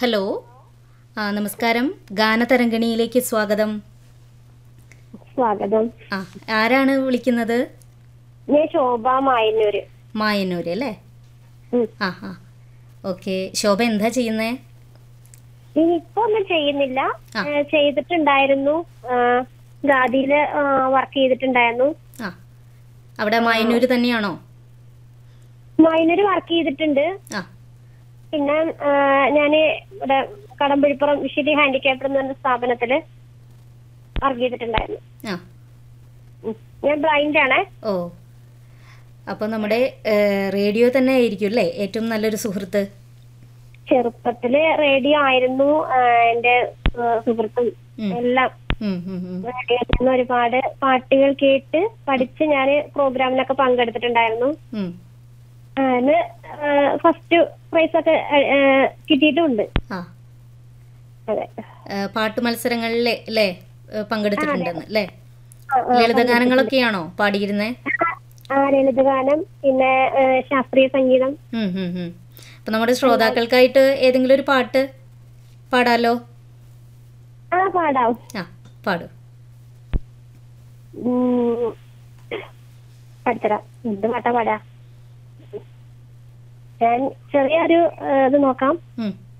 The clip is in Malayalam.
ഹലോ ആ നമസ്കാരം ഗാനതരംഗിണിയിലേക്ക് സ്വാഗതം സ്വാഗതം ആ ആരാണ് വിളിക്കുന്നത് ഞാൻ ശോഭ മായന്നൂര് മായന്നൂര് അല്ലേ ഉം. ആ ആ ഓക്കെ ശോഭ എന്താ ചെയ്യുന്നേ ഇപ്പൊ ഒന്നും ചെയ്യുന്നില്ല ആ. ഏ, ചെയ്തിട്ടുണ്ടായിരുന്നു ആ, ഖാദിയില് വർക്ക് ചെയ്തിട്ടുണ്ടായിരുന്നു ആ അവിടെ മായന്നൂര് തന്നെയാണോ മായന്നൂര് വർക്ക് ചെയ്തിട്ടുണ്ട് ആ പിന്നെ ഞാൻ ഇവിടെ കടമ്പഴിപ്പുറം വിശുദ്ധി ഹാൻഡിക്യാപ്ഡ് എന്ന് പറഞ്ഞ സ്ഥാപനത്തില് വർക്ക് ചെയ്തിട്ടുണ്ടായിരുന്നു ആ ഉം. ഞാൻ ബ്ലൈൻഡ് ആണ് ഓ അപ്പോൾ നമ്മുടെ ഏ, റേഡിയോ തന്നെ ആയിരിക്കും അല്ലേ ഏറ്റവും നല്ലൊരു സുഹൃത്ത് ചെറുപ്പത്തില് റേഡിയോ ആയിരുന്നു ആ, എന്റെ ആ, സുഹൃത്തും ഉം. എല്ലാം ഉം, ഉം, ഉം. റേഡിയോയിൽ നിന്ന് ഒരുപാട് പാട്ടുകൾ കേട്ട് പഠിച്ച് ഞാൻ പ്രോഗ്രാമിനൊക്കെ പങ്കെടുത്തിട്ടുണ്ടായിരുന്നു ഉം. അതിന് ഫസ്റ്റ് പ്രൈസ് ഒക്കെ ആ, ആ, കിട്ടിയിട്ടുമുണ്ട് ആ അതെ ഏ, പാട്ട് മത്സരങ്ങളിൽ അല്ലേ ഏ, പങ്കെടുത്തിട്ടുണ്ടെന്ന് അല്ലേ ആ, ആ, ലളിതഗാനങ്ങളൊക്കെയാണോ പാടിയിരുന്നേ ആ ലളിതഗാനം പിന്നെ ആ, ശാസ്ത്രീയ സംഗീതം ഉം, ഉം, ഉം. അപ്പൊ നമ്മുടെ ശ്രോതാക്കൾക്കായിട്ട് ഏതെങ്കിലും ഒരു പാട്ട് പാടാലോ ആ പാടാം ആ പാടൂ ഉം. പഠിത്തരാം എന്ത് പാട്ടാ പാടാ ഞാൻ ചെറിയൊരു ആ, ഇത് നോക്കാം ഉം.